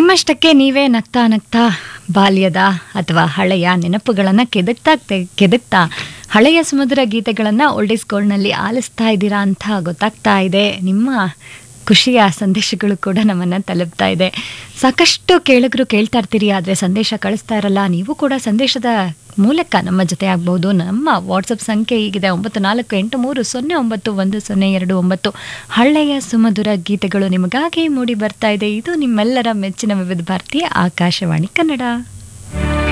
ನಿಮ್ಮಷ್ಟಕ್ಕೆ ನೀವೇ ನಗ್ತಾ ನಗ್ತಾ ಬಾಲ್ಯದ ಅಥವಾ ಹಳೆಯ ನೆನಪುಗಳನ್ನು ಕೆದಕ್ತಾ ತೆ- ಕೆದಕ್ತಾ ಹಳೆಯ ಸುಮಧುರ ಗೀತೆಗಳನ್ನು ಓಲ್ಡೇಸ್ ಗೋಲ್ಡ್ನಲ್ಲಿ ಆಲಿಸ್ತಾ ಇದ್ದೀರಾ ಅಂತ ಗೊತ್ತಾಗ್ತಾ ಇದೆ ನಿಮ್ಮ ಖುಷಿಯ ಸಂದೇಶಗಳು ಕೂಡ ನಮ್ಮನ್ನು ತಲುಪ್ತಾ ಇದೆ ಸಾಕಷ್ಟು ಕೇಳಿದ್ರು ಕೇಳ್ತಾ ಇರ್ತೀರಿ ಆದರೆ ಸಂದೇಶ ಕಳಿಸ್ತಾ ಇರಲ್ಲ ನೀವು ಕೂಡ ಸಂದೇಶದ ಮೂಲಕ ನಮ್ಮ ಜೊತೆ ಆಗ್ಬೋದು ನಮ್ಮ ವಾಟ್ಸಪ್ ಸಂಖ್ಯೆ ಈಗಿದೆ ಒಂಬತ್ತು ನಾಲ್ಕು ಎಂಟು ಮೂರು ಸೊನ್ನೆ ಒಂಬತ್ತು ಒಂದು ಸೊನ್ನೆ ಎರಡು ಒಂಬತ್ತು ಹಳೆಯ ಸುಮಧುರ ಗೀತೆಗಳು ನಿಮಗಾಗಿ ಮೂಡಿ ಬರ್ತಾ ಇದೆ ಇದು ನಿಮ್ಮೆಲ್ಲರ ಮೆಚ್ಚಿನ ವಿವಿಧ ಭಾರತೀಯ ಆಕಾಶವಾಣಿ ಕನ್ನಡ